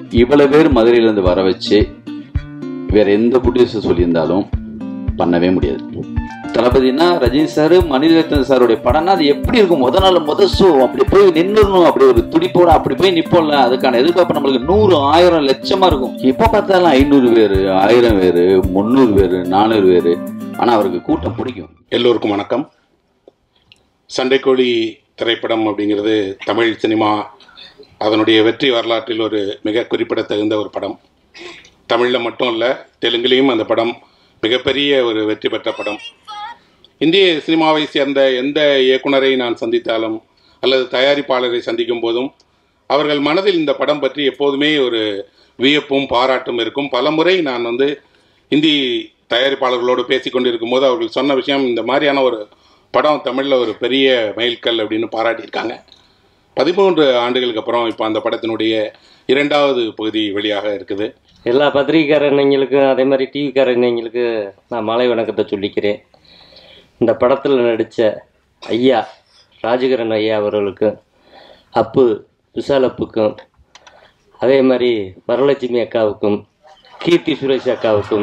இவ்வளவு பேர் மதுரையிலேருந்து வர வச்சு வேற எந்த ப்ரொடியூசர் சொல்லியிருந்தாலும் பண்ணவே முடியாது தளபதினா ரஜினி சார் மணிரத்னம் சாருடைய படம்னா அது எப்படி இருக்கும் முத நாள் முத ஷோ அப்படி போய் நின்றுடணும் அப்படி ஒரு துடிப்போட அப்படி போய் நிப்போம்ல அதுக்கான எதிர்பார்ப்பு நம்மளுக்கு நூறு ஆயிரம் லட்சமா இருக்கும் இப்ப பார்த்தாலும் ஐநூறு பேரு ஆயிரம் பேரு முந்நூறு பேரு நானூறு பேரு ஆனா அவருக்கு கூட்டம் பிடிக்கும் எல்லோருக்கும் வணக்கம் சண்டைக்கோழி திரைப்படம் அப்படிங்கிறது தமிழ் சினிமா அதனுடைய வெற்றி வரலாற்றில் ஒரு மிக குறிப்பிடத்தகுந்த ஒரு படம் தமிழில் மட்டும் இல்லை தெலுங்குலேயும் அந்த படம் மிகப்பெரிய ஒரு வெற்றி பெற்ற படம் இந்திய சினிமாவை சேர்ந்த எந்த இயக்குனரை நான் சந்தித்தாலும் அல்லது தயாரிப்பாளரை சந்திக்கும் போதும் அவர்கள் மனதில் இந்த படம் பற்றி எப்போதுமே ஒரு வியப்பும் பாராட்டும் இருக்கும் பலமுறை நான் வந்து இந்தி தயாரிப்பாளர்களோடு பேசிக்கொண்டிருக்கும் போது அவர்கள் சொன்ன விஷயம் இந்த மாதிரியான ஒரு படம் தமிழில் ஒரு பெரிய மைல்கல் அப்படின்னு பாராட்டியிருக்காங்க பதிமூன்று ஆண்டுகளுக்கு அப்புறம் இப்போ அந்த படத்தினுடைய இரண்டாவது பகுதி வெளியாக இருக்குது எல்லா பத்திரிகைக்காரனைங்களுக்கும் அதே மாதிரி டிவிக்காரனைங்களுக்கு நான் மாலை வணக்கத்தை சொல்லிக்கிறேன் இந்த படத்தில் நடித்த ஐயா ராஜகிரண் ஐயா அவர்களுக்கும் அப்பு விஷால் அப்புக்கும் அதே மாதிரி வரலட்சுமி அக்காவுக்கும் கீர்த்தி சுரேஷ் அக்காவுக்கும்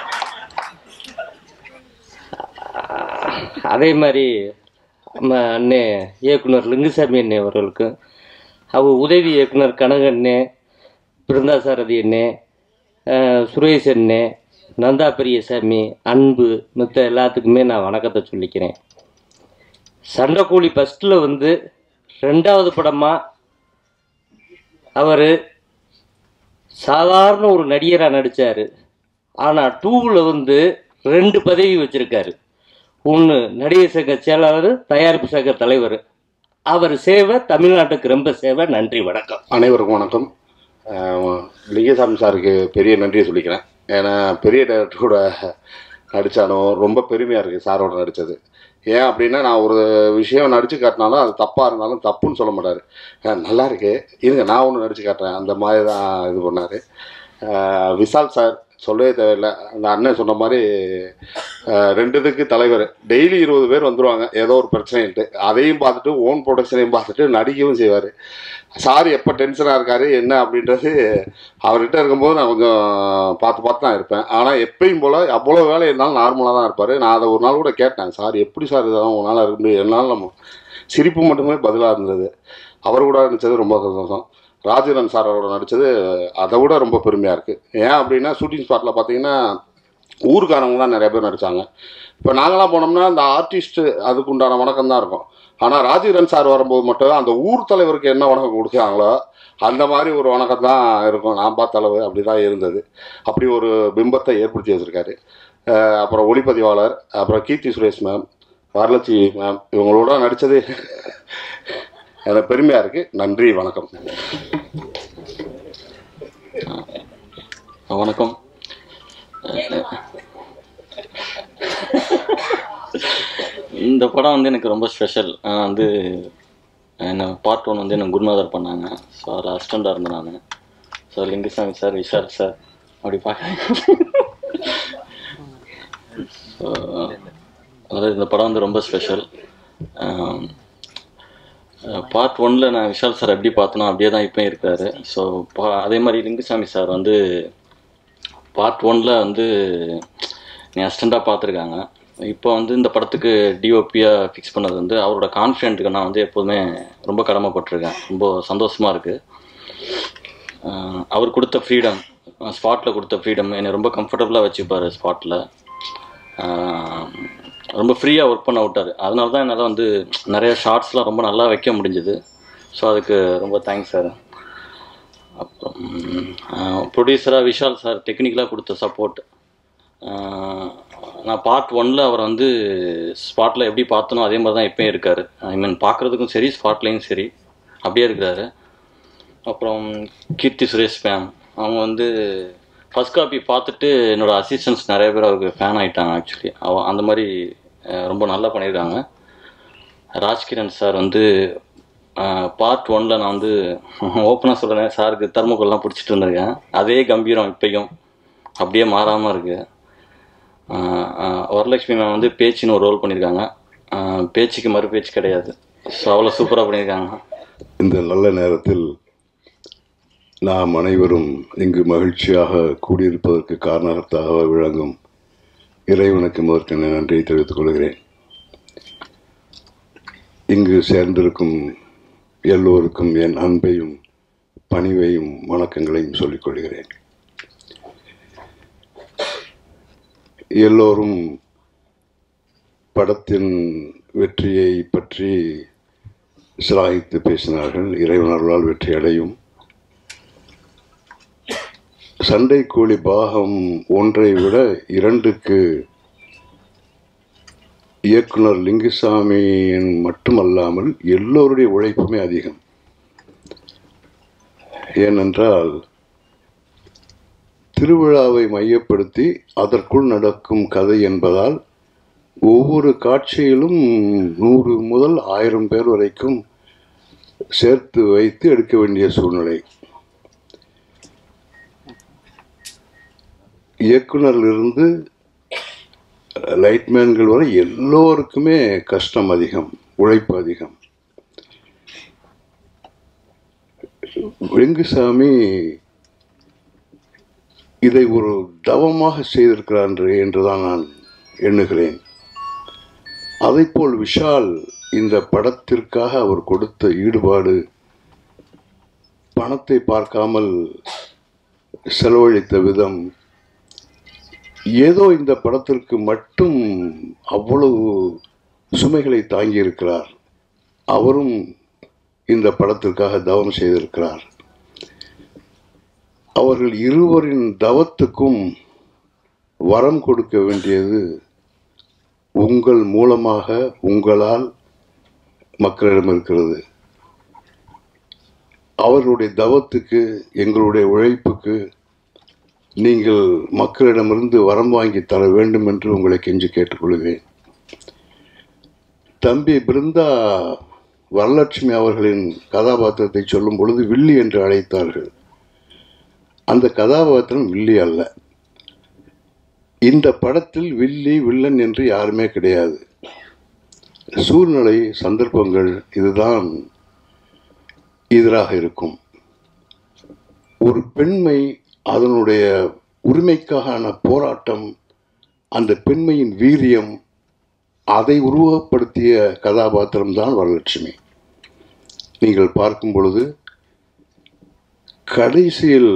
அதே மாதிரி நம்ம அண்ணே இயக்குனர் லிங்குசாமி அண்ணே அவர்களுக்கும் அவ உதவி இயக்குனர் கனகண்ணே பிருந்தாசாரதி அண்ணே அஹ், சுரேஷ் அண்ணே நந்தா பெரியசாமி அன்பு மற்ற எல்லாத்துக்குமே நான் வணக்கத்தை சொல்லிக்கிறேன் சண்டைக்கோழி ஃபஸ்ட்டில் வந்து ரெண்டாவது படமாக அவர் சாதாரண ஒரு நடிகராக நடித்தார் ஆனால் டூவில் வந்து ரெண்டு பதவி வச்சுருக்காரு ஒன்று நடிகர் சங்க செயலாளர் தயாரிப்பு சங்க தலைவர் அவர் சேவை தமிழ்நாட்டுக்கு ரொம்ப சேவை நன்றி வணக்கம் அனைவருக்கும் வணக்கம் அஹ் லிங்கசாமி சாருக்கு பெரிய நன்றியை சொல்லிக்கிறேன் ஏன்னா பெரிய டேரக்டரோட நடித்தானோ ரொம்ப பெருமையாக இருக்குது சாரோட நடித்தது ஏன் அப்படின்னா நான் ஒரு விஷயம் நடித்து காட்டினாலும் அது தப்பாக இருந்தாலும் தப்புன்னு சொல்ல மாட்டார் அஹ் நல்லா இருக்கு இருங்க நான் ஒன்று நடித்து காட்டுறேன் அந்த மாதிரி தான் இது பண்ணார் விஷால் சார் சொல்லவே தேவையில்லை அந்த அண்ணன் சொன்ன மாதிரி அஹ் ரெண்டு இதுக்கு தலைவர் டெய்லி இருபது பேர் வந்துருவாங்க ஏதோ ஒரு பிரச்சனைன்ட்டு அதையும் பார்த்துட்டு ஓன் ப்ரொடக்ஷனையும் பார்த்துட்டு நடிக்கவும் செய்வார் சார் எப்போ டென்ஷனாக இருக்காரு என்ன அப்படின்றது அவர்கிட்ட இருக்கும்போது நான் கொஞ்சம் பார்த்து பார்த்து தான் இருப்பேன் ஆனால் எப்பயும் போல் அவ்வளோ வேலை இருந்தாலும் நார்மலாக தான் இருப்பார் நான் அதை ஒரு நாள் கூட கேட்டேன் சார் எப்படி சார் இதெல்லாம் உங்களால் இருக்க முடியும் என்னால் நம்ம சிரிப்பு மட்டுமே பதிலாக இருந்தது அவர் கூட நடித்தது ரொம்ப சந்தோஷம் ராஜீவன் சார் அவரோட நடித்தது அதை விட ரொம்ப பெருமையாக இருக்குது ஏன் அப்படின்னா ஷூட்டிங் ஸ்பாட்டில் பார்த்தீங்கன்னா ஊருக்காரவங்க தான் நிறைய பேர் நடித்தாங்க இப்போ நாங்களாம் போனோம்னா அந்த ஆர்டிஸ்ட்டு அதுக்கு உண்டான வணக்கம் தான் இருக்கும் ஆனால் ராஜீவன் சார் வரும்போது மட்டும் அந்த ஊர் தலைவருக்கு என்ன வணக்கம் கொடுத்தாங்களோ அந்த மாதிரி ஒரு வணக்கம் தான் இருக்கும் நான் பார்த்த அளவு அப்படி தான் இருந்தது அப்படி ஒரு பிம்பத்தை ஏற்படுத்தி வச்சுருக்காரு அப்புறம் ஒளிப்பதிவாளர் அப்புறம் கீர்த்தி சுரேஷ் மேம் வரலட்சுமி மேம் இவங்களோட நடித்தது எனக்கு பெருமையாக இருக்குது நன்றி வணக்கம் வணக்கம் இந்த படம் வந்து எனக்கு ரொம்ப ஸ்பெஷல் வந்து என்ன பார்ட் ஒன் வந்து எனக்கு குருநாதர் பண்ணாங்க ஸோ அதில் அசிஸ்டண்டாக இருந்தேன் நான் so Lingusamy sir Vishal sir அப்படி பார்க்க ஸோ அதாவது இந்த படம் வந்து ரொம்ப ஸ்பெஷல் பார்ட் ஒன்ல நான் விஷால் சார் எப்படி பார்த்தனோ அப்படியே தான் இப்போ இருக்காரு ஸோ அதே மாதிரி லிங்குசாமி சார் வந்து பார்ட் ஒன்ல வந்து நீ அசிஸ்டண்ட்டாக பார்த்துருக்காங்க இப்போ வந்து இந்த படத்துக்கு டிஓபியாக ஃபிக்ஸ் பண்ணது வந்து அவரோட கான்ஃபிடென்ட்டுக்கு நான் வந்து எப்போதுமே ரொம்ப கடமைப்பட்டிருக்கேன் ரொம்ப சந்தோஷமாக இருக்குது அவர் கொடுத்த ஃப்ரீடம் ஸ்பாட்டில் கொடுத்த ஃப்ரீடம் என்னை ரொம்ப கம்ஃபர்டபுளாக வச்சுப்பார் ஸ்பாட்டில் ரொம்ப ஃப்ரீயாக ஒர்க் பண்ண விட்டார் அதனால தான் என்னால் வந்து நிறைய ஷார்ட்ஸ்லாம் ரொம்ப நல்லா வைக்க முடிஞ்சுது ஸோ அதுக்கு ரொம்ப தேங்க்ஸ் சார் அப்புறம் ப்ரொடியூசராக விஷால் சார் டெக்னிக்கலாக கொடுத்த சப்போர்ட் நான் பார்ட் ஒன்ல அவர் வந்து ஸ்பாட்டில் எப்படி பார்த்தனோ அதே மாதிரி தான் இப்போயும் இருக்கார் ஐ மீன் பார்க்குறதுக்கும் சரி ஸ்பாட்லேயும் சரி அப்படியே இருக்கிறாரு அப்புறம் கீர்த்தி சுரேஷ் மேம் அவங்க வந்து ஃபஸ்ட் காப்பி பார்த்துட்டு என்னோட அசிஸ்டன்ஸ் நிறைய பேர் அவருக்கு ஃபேன் ஆகிட்டாங்க ஆக்சுவலி அவ அந்த மாதிரி அஹ், ரொம்ப நல்லா பண்ணியிருக்காங்க ராஜ்கிரண் சார் வந்து பார்ட் ஒன்ல நான் வந்து ஓப்பனாக சொல்கிறேன் சாருக்கு தர்மக்கோல்லாம் பிடிச்சிட்டு இருந்திருக்கேன் அதே கம்பீரம் இப்பயும் அப்படியே மாறாமல் இருக்கு ஆஹ் ஆஹ் வரலட்சுமி மேம் வந்து பேச்சுன்னு ஒரு ரோல் பண்ணியிருக்காங்க ஆஹ் பேச்சுக்கு மறு பேச்சு கிடையாது ஸோ அவ்வளோ சூப்பராக பண்ணியிருக்காங்க இந்த நல்ல நேரத்தில் நாம் அனைவரும் இங்கு மகிழ்ச்சியாக கூடியிருப்பதற்கு காரணகர்த்தாக விளங்கும் இறைவனுக்கு முதற்கென நன்றியை தெரிவித்துக் கொள்கிறேன் இங்கு சேர்ந்திருக்கும் எல்லோருக்கும் என் அன்பையும் பணிவையும் வணக்கங்களையும் சொல்லிக் கொள்கிறேன் எல்லோரும் படத்தின் வெற்றியை பற்றி சிலாகித்து பேசினார்கள் இறைவனர்களால் வெற்றி அடையும் சண்டை கோழி பாகம் ஒன்றை விட இரண்டுக்கு இயக்குனர் லிங்குசாமியின் மட்டுமல்லாமல் எல்லோருடைய உழைப்புமே அதிகம் ஏனென்றால் திருவிழாவை மையப்படுத்தி அதற்குள் நடக்கும் கதை என்பதால் ஒவ்வொரு காட்சியிலும் நூறு முதல் ஆயிரம் பேர் வரைக்கும் சேர்த்து வைத்து எடுக்க வேண்டிய சூழ்நிலை இயக்குனரிலிருந்து லைட்மேன்கள் வரை எல்லோருக்குமே கஷ்டம் அதிகம் உழைப்பு அதிகம் வெங்குசாமி இதை ஒரு தவமாக செய்திருக்கிறார் என்று என்றுதான் நான் எண்ணுகிறேன் அதைப்போல் விஷால் இந்த படத்திற்காக அவர் கொடுத்த ஈடுபாடு பணத்தை பார்க்காமல் செலவழித்த விதம் ஏதோ இந்த படத்திற்கு மட்டும் அவ்வளவு சுமைகளை தாங்கியிருக்கிறார் அவரும் இந்த படத்திற்காக தவம் செய்திருக்கிறார் அவர்கள் இருவரின் தவத்துக்கும் வரம் கொடுக்க வேண்டியது உங்கள் மூலமாக உங்களால் மக்களிடம் இருக்கிறது அவர்களுடைய தவத்துக்கு எங்களுடைய உழைப்புக்கு நீங்கள் மக்களிடமிருந்து வரம் வாங்கி தர வேண்டும் என்று உங்களை கெஞ்சி கேட்டுக்கொள்கிறேன் தம்பி பிருந்தா வரலட்சுமி அவர்களின் கதாபாத்திரத்தை சொல்லும் பொழுது வில்லி என்று அழைத்தார்கள் அந்த கதாபாத்திரம் வில்லி அல்ல இந்த படத்தில் வில்லி வில்லன் என்று யாருமே கிடையாது சூழ்நிலை சந்தர்ப்பங்கள் இதுதான் எதிராக இருக்கும் ஒரு பெண்மை அதனுடைய உரிமைக்கான போராட்டம் அந்த பெண்மையின் வீரியம் அதை உருவப்படுத்திய கதாபாத்திரம் தான் வரலட்சுமி நீங்கள் பார்க்கும் பொழுது கடைசியில்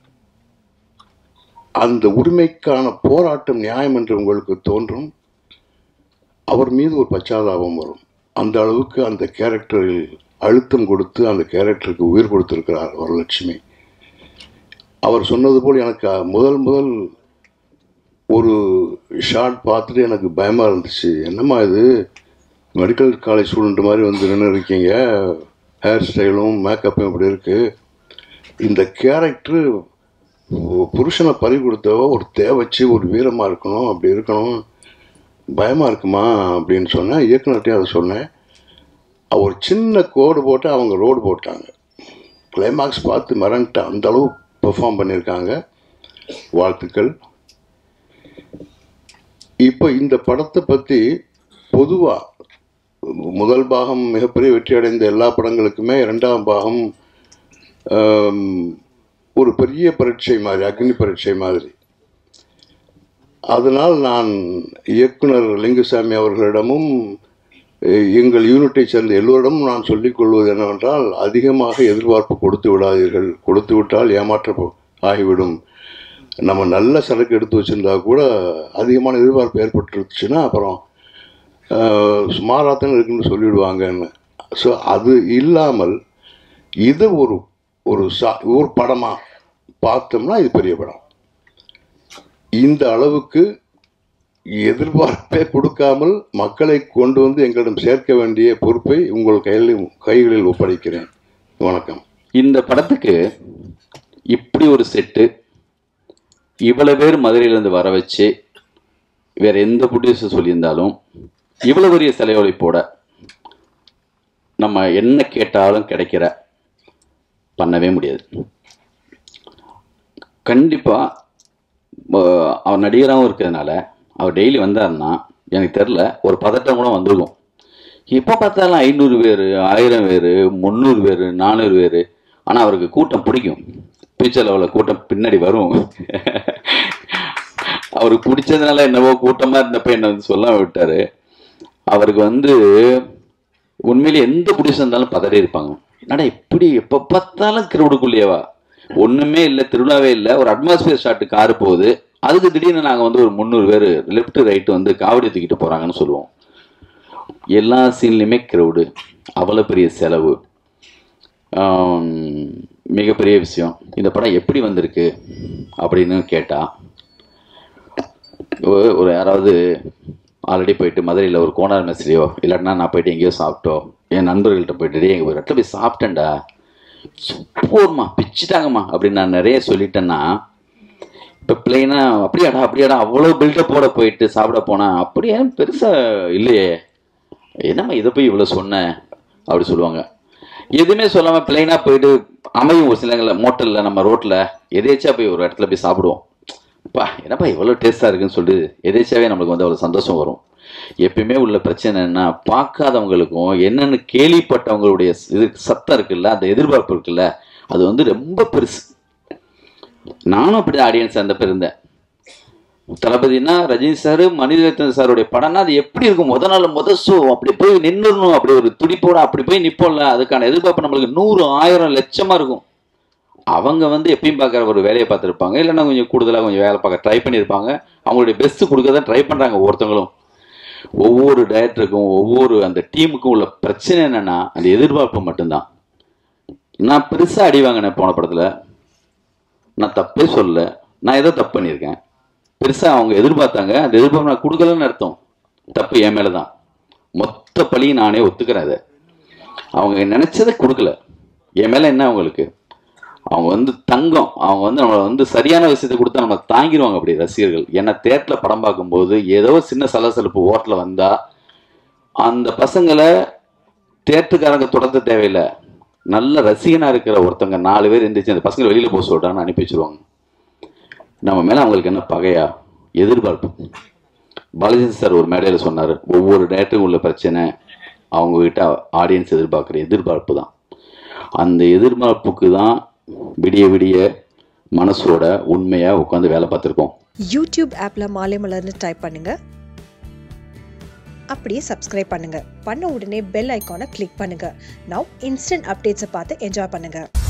அந்த உரிமைக்கான போராட்டம் நியாயம் என்று உங்களுக்கு தோன்றும் அவர் மீது ஒரு பச்சாதாபம் வரும் அந்த அளவுக்கு அந்த கேரக்டரில் அழுத்தம் கொடுத்து அந்த கேரக்டருக்கு உயிர் கொடுத்திருக்கிறார் வரலட்சுமி அவர் சொன்னது போல் எனக்கு முதல் முதல் ஒரு ஷார்ட் பார்த்துட்டு எனக்கு பயமாக இருந்துச்சு என்னம்மா இது மெடிக்கல் காலேஜ் ஸ்டூடெண்ட் மாதிரி வந்து நின்று இருக்கீங்க ஹேர் ஸ்டைலும் மேக்கப்பும் இப்படி இருக்குது இந்த கேரக்டர் புருஷனை பறி கொடுத்தவ ஒரு தேவச்சு ஒரு வீரமாக இருக்கணும் அப்படி இருக்கணும் பயமாக இருக்குமா அப்படின்னு சொன்னேன் இயக்குனர்கிட்டையும் அதை சொன்னேன் ஒரு சின்ன கோடு போட்டு அவங்க ரோடு போட்டாங்க கிளைமாக்ஸ் பார்த்து மிரண்டேன் அந்த அளவு பெர்ஃபார்ம் பண்ணியிருக்காங்க வாழ்த்துக்கள் இப்போ இந்த படத்தை பற்றி பொதுவாக முதல் பாகம் மிகப்பெரிய வெற்றி அடைந்த எல்லா படங்களுக்குமே இரண்டாம் பாகம் ஆம், ஒரு பெரிய பரீட்சை மாதிரி அக்னி பரீட்சை மாதிரி அதனால் நான் இயக்குனர் லிங்குசாமி அவர்களிடமும் எ- எங்கள் யூனிட்டை சேர்ந்த எல்லோரிடமும் நான் சொல்லிக் கொள்வது என்னவென்றால் அதிகமாக எதிர்பார்ப்பு கொடுத்து விடாதீர்கள் கொடுத்து விட்டால் ஏமாற்ற போ- ஆகிவிடும் நம்ம நல்ல சரக்கு எடுத்து வச்சிருந்தா கூட அதிகமான எதிர்பார்ப்பு ஏற்பட்டுருச்சுன்னா அப்புறம் சுமாராத்தான் இருக்குன்னு சொல்லிவிடுவாங்கன்னு ஸோ அது இல்லாமல் இது ஒரு ஒரு சா ஒரு படமாக பார்த்தோம்னா இது பெரிய படம் இந்த அளவுக்கு எதிர்பார்ப்பே கொடுக்காமல் மக்களை கொண்டு வந்து எங்களிடம் சேர்க்க வேண்டிய பொறுப்பை உங்கள் கையில் கைகளில் ஒப்படைக்கிறேன் வணக்கம் இந்த படத்துக்கு இப்படி ஒரு செட்டு இவ்வளவு பேர் மதுரையிலேருந்து வர வச்சு வேற எந்த ப்ரொடியூசர் சொல்லியிருந்தாலும் இவ்வளவு பெரிய செலவழிப்போட நம்ம என்ன கேட்டாலும் கிடைக்கிற பண்ணவே முடியாது கண்டிப்பாக அவர் நடிகராகவும் இருக்கிறதுனால அவர் டெய்லி வந்தாருன்னா எனக்கு தெரில ஒரு பதட்டம் கூட வந்திருக்கும் இப்போ பார்த்தாலும் ஐநூறு பேர் ஆயிரம் பேர் முந்நூறு பேர் நானூறு பேர் ஆனால் அவருக்கு கூட்டம் பிடிக்கும் ஃபியூச்சர் லெவலில் கூட்டம் பின்னாடி வரும் அவருக்கு பிடிச்சதுனால என்னவோ கூட்டமாக இருந்தப்ப என்ன வந்து சொல்லாம விட்டாரு அவருக்கு வந்து உண்மையிலே எந்த ப்ரொடியூசர் இருந்தாலும் பதறி இருப்பாங்க என்னடா இப்படி எப்போ பார்த்தாலும் கிரௌடுக்குள்ளேயேவா ஒன்றுமே இல்லை திருவிழாவே இல்லை ஒரு அட்மாஸ்பியர் ஷாட்டு காரு போகுது அதுக்கு திடீர்னு நாங்கள் வந்து ஒரு முந்நூறு பேர் லெஃப்ட் ரைட்டு வந்து காவடி தூக்கிட்டு போகிறாங்கன்னு சொல்லுவோம் எல்லா சீன்லையுமே க்ரௌடு அவ்வளோ பெரிய செலவு ஆம், மிகப்பெரிய விஷயம் இந்த படம் எப்படி வந்திருக்கு அப்படின்னு கேட்டா ஒ- ஒரு யாராவது ஆல்ரெடி போயிட்டு மதுரையில் ஒரு கோனார் மெஸ்லையோ இல்லாட்டினா நான் போயிட்டு எங்கேயோ சாப்பிட்டோ என் நண்பர்கள்ட்ட போயிட்டு "டேய், எங்க ஒரு இடத்துல போய் சாப்பிட்டேன்டா சூப்பர்மா பிச்சுட்டாங்கம்மா அப்படின்னு நான் நிறைய சொல்லிட்டேன்னா இப்போ பிளெயினாக அப்படியாடா அப்படியாடா அவ்வளோ பில்டப்போட போயிட்டு சாப்பிட போனா அப்படியே பெருசாக இல்லையே என்னம்மா இதை போய் இவ்வளோ சொன்னேன் அப்படி சொல்லுவாங்க எதுவுமே சொல்லாமல் பிளெயினாக போயிட்டு அமையும் ஒரு சிலங்கள மோட்டலில் நம்ம ரோட்டில் எதேச்சா போய் ஒரு இடத்துல போய் சாப்பிடுவோம் பா என்னப்பா இவ்வளோ டேஸ்ட்டாக இருக்குன்னு சொல்லிட்டு எதேச்சாவே நம்மளுக்கு வந்து அவ்வளோ சந்தோஷம் வரும் எப்பயுமே உள்ள பிரச்சனை என்ன பார்க்காதவங்களுக்கும் என்னென்னு கேள்விப்பட்டவங்களுடைய இது சத்தம் இருக்குல்ல அந்த எதிர்பார்ப்பு இருக்குல்ல அது வந்து ரொம்ப பெருசு நானும் அப்படி ஆடியன்ஸ் அந்த பேர் இருந்தேன் தளபதினா ரஜினி சார் மணிரத்னம் சாருடைய படம்னா அது எப்படி இருக்கும் முத நாள் முத ஷோ அப்படி போய் நின்றுடணும் அப்படி ஒரு துடிப்போட அப்படி போய் நிப்போம்ல அதுக்கான எதிர்பார்ப்பு நம்மளுக்கு நூறு ஆயிரம் லட்சமா இருக்கும் அவங்க வந்து எப்பயும் பார்க்குற ஒரு வேலையை பார்த்துருப்பாங்க இல்லைன்னா கொஞ்சம் கூடுதலாக கொஞ்சம் வேலை பார்க்க ட்ரை பண்ணியிருப்பாங்க அவங்களுடைய பெஸ்ட் கொடுக்க தான் ட்ரை பண்ணுறாங்க ஒவ்வொருத்தவங்களும் ஒவ்வொரு டேரக்டருக்கும் ஒவ்வொரு அந்த டீமுக்கும் உள்ள பிரச்சனை என்னன்னா அந்த எதிர்பார்ப்பு மட்டும்தான் நான் பெருசாக அடி வாங்கினேன் போன படத்தில் நான் தப்பே சொல்லல நான் ஏதோ தப்பு பண்ணியிருக்கேன் பெருசாக அவங்க எதிர்பார்த்தாங்க அந்த எதிர்பார்ப்பு நான் கொடுக்கலன்னு அர்த்தம் தப்பு என் மேலே தான் மொத்த பழியும் நானே ஒத்துக்கிறேன் அதை அவங்க நினச்சதை கொடுக்கல என் மேலே என்ன அவங்களுக்கு அவங்க வந்து தங்கம் அவங்க வந்து நம்மளை வந்து சரியான விஷயத்தை கொடுத்தா நம்ம தாங்கிடுவாங்க அப்படி ரசிகர்கள் ஏன்னா தேட்டரில் படம் பார்க்கும்போது ஏதோ சின்ன சலசலப்பு ஓட்டில் வந்தா அந்த பசங்களை தேட்டருக்காரங்க தொடர்ந்து தேவையில்லை நல்ல ரசிகனா இருக்கிற ஒருத்தவங்க நாலு பேர் இருந்துச்சு அந்த பசங்களை வெளியில போக சொல்றான்னு அனுப்பி வச்சிருவாங்க நம்ம மேல அவங்களுக்கு என்ன பகையா எதிர்பார்ப்பு பாலாஜி சார் ஒரு மேடையில் சொன்னார் ஒவ்வொரு டேரக்டருக்கும் உள்ள பிரச்சனை அவங்க கிட்ட ஆடியன்ஸ் எதிர்பார்க்குற எதிர்பார்ப்பு தான் அந்த எதிர்பார்ப்புக்கு தான் விடிய விடிய மனசோட உண்மையா உட்காந்து வேலை பார்த்துருக்கோம் யூடியூப் ஆப்பில் மாலை மலர்னு டைப் பண்ணுங்க அப்படியே சப்ஸ்கிரைப் பண்ணுங்க பண்ண உடனே பெல் ஐக்கானை கிளிக் பண்ணுங்க நவ் இன்ஸ்டன்ட் அப்டேட்ஸை பார்த்து என்ஜாய் பண்ணுங்க